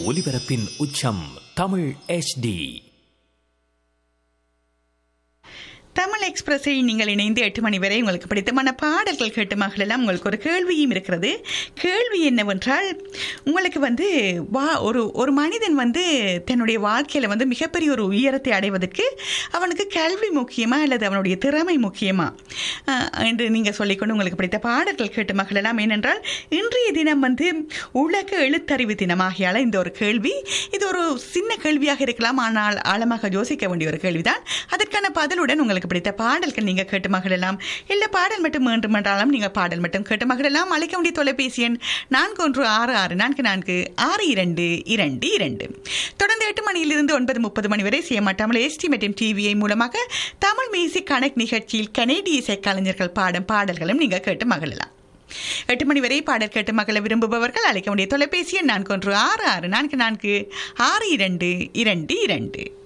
ஒலிபரப்பின் உச்சம் தமிழ் எச்டி தமிழ் எக்ஸ்பிரஸில் நீங்கள் இணைந்து எட்டு மணி வரை உங்களுக்கு பிடித்தமான பாடல்கள் கேட்டு மகளெல்லாம் உங்களுக்கு ஒரு கேள்வியும் இருக்கிறது கேள்வி என்னவென்றால் உங்களுக்கு வந்து வா ஒரு ஒரு மனிதன் வந்து தன்னுடைய வாழ்க்கையில் வந்து மிகப்பெரிய ஒரு உயரத்தை அடைவதற்கு அவனுக்கு கல்வி முக்கியமா அல்லது அவனுடைய திறமை முக்கியமா அஹ், என்று நீங்கள் சொல்லிக்கொண்டு உங்களுக்கு பிடித்த பாடல்கள் கேட்டு மகளெல்லாம் ஏனென்றால் இன்றைய தினம் வந்து உலக எழுத்தறிவு தினமாகியால இந்த ஒரு கேள்வி இது ஒரு சின்ன கேள்வியாக இருக்கலாம் ஆனால் ஆழமாக யோசிக்க வேண்டிய ஒரு கேள்விதான் அதற்கான பதிலுடன் உங்களுக்கு பிடித்த பாடல்கள் நீங்கள் கேட்டு மகளெல்லாம் இல்லை பாடல் மட்டும் வேண்டும் என்றாலும் நீங்கள் பாடல் மட்டும் கேட்டு மகளெல்லாம் அழைக்க வேண்டிய தொலைபேசி எண் நான்கு ஒன்று ஆறு ஆறு நான்கு நான்கு ஆறு இரண்டு இரண்டு இரண்டு தொடர்ந்து எட்டு மணியிலிருந்து ஒன்பது முப்பது மணி வரை செய்யமாட்டாமல் எஸ்டி மற்றும் டிவிஐ மூலமாக தமிழ் மியூசிக் கனெக்ட் நிகழ்ச்சியில் கனேடிய இசை கலைஞர்கள் பாடும் பாடல்களும் நீங்கள் கேட்டு மகளலாம் எட்டு மணி வரை பாடல் கேட்டு மகளை விரும்புபவர்கள் அழைக்க வேண்டிய தொலைபேசி எண் நான்கு ஒன்று ஆறு ஆறு நான்கு நான்கு ஆறு இரண்டு இரண்டு இரண்டு